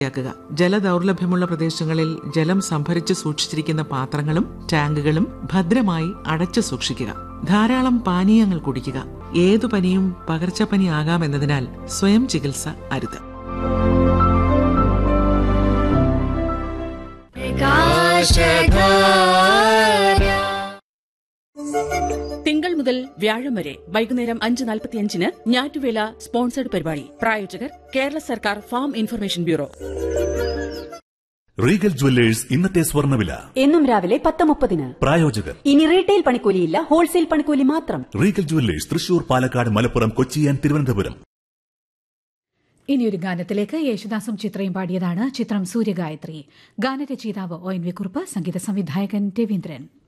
യാക്കുക ജലദൗർലഭ്യമുള്ള പ്രദേശങ്ങളിൽ ജലം സംഭരിച്ച് സൂക്ഷിച്ചിരിക്കുന്ന പാത്രങ്ങളും ടാങ്കുകളും ഭദ്രമായി അടച്ചു സൂക്ഷിക്കുക ധാരാളം പാനീയങ്ങൾ കുടിക്കുക ഏതു പനിയും പകർച്ചപ്പനി ആകാമെന്നതിനാൽ സ്വയം ചികിത്സ അരുത് തിങ്കൾ മുതൽ വ്യാഴം വരെ വൈകുന്നേരം അഞ്ച് നാൽപ്പത്തിയഞ്ചിന് ഞാറ്റുവേല സ്പോൺസർഡ് പരിപാടി പ്രായോജകർ കേരള സർക്കാർ farm information bureau Regal jewellers ഇന്നത്തെ സ്വർണ്ണവില എന്നും രാവിലെ പത്ത് മുപ്പതിന് പ്രായോജകർ ഇനി റീറ്റെയിൽ പണിക്കൂലിയില്ല ഹോൾസെയിൽ പണിക്കൂലി മാത്രം Regal jewellers Thrissur Palakkad Malappuram Kochi and Thiruvananthapuram ഇനിയൊരു ഗാനത്തിലേക്ക് യേശുദാസും ചിത്രയും പാടിയതാണ് ചിത്രം സൂര്യഗായത്രി ഗാനരചയിതാവ് ഒ എൻ വി കുറുപ്പ് സംഗീത സംവിധായകൻ രവീന്ദ്രൻ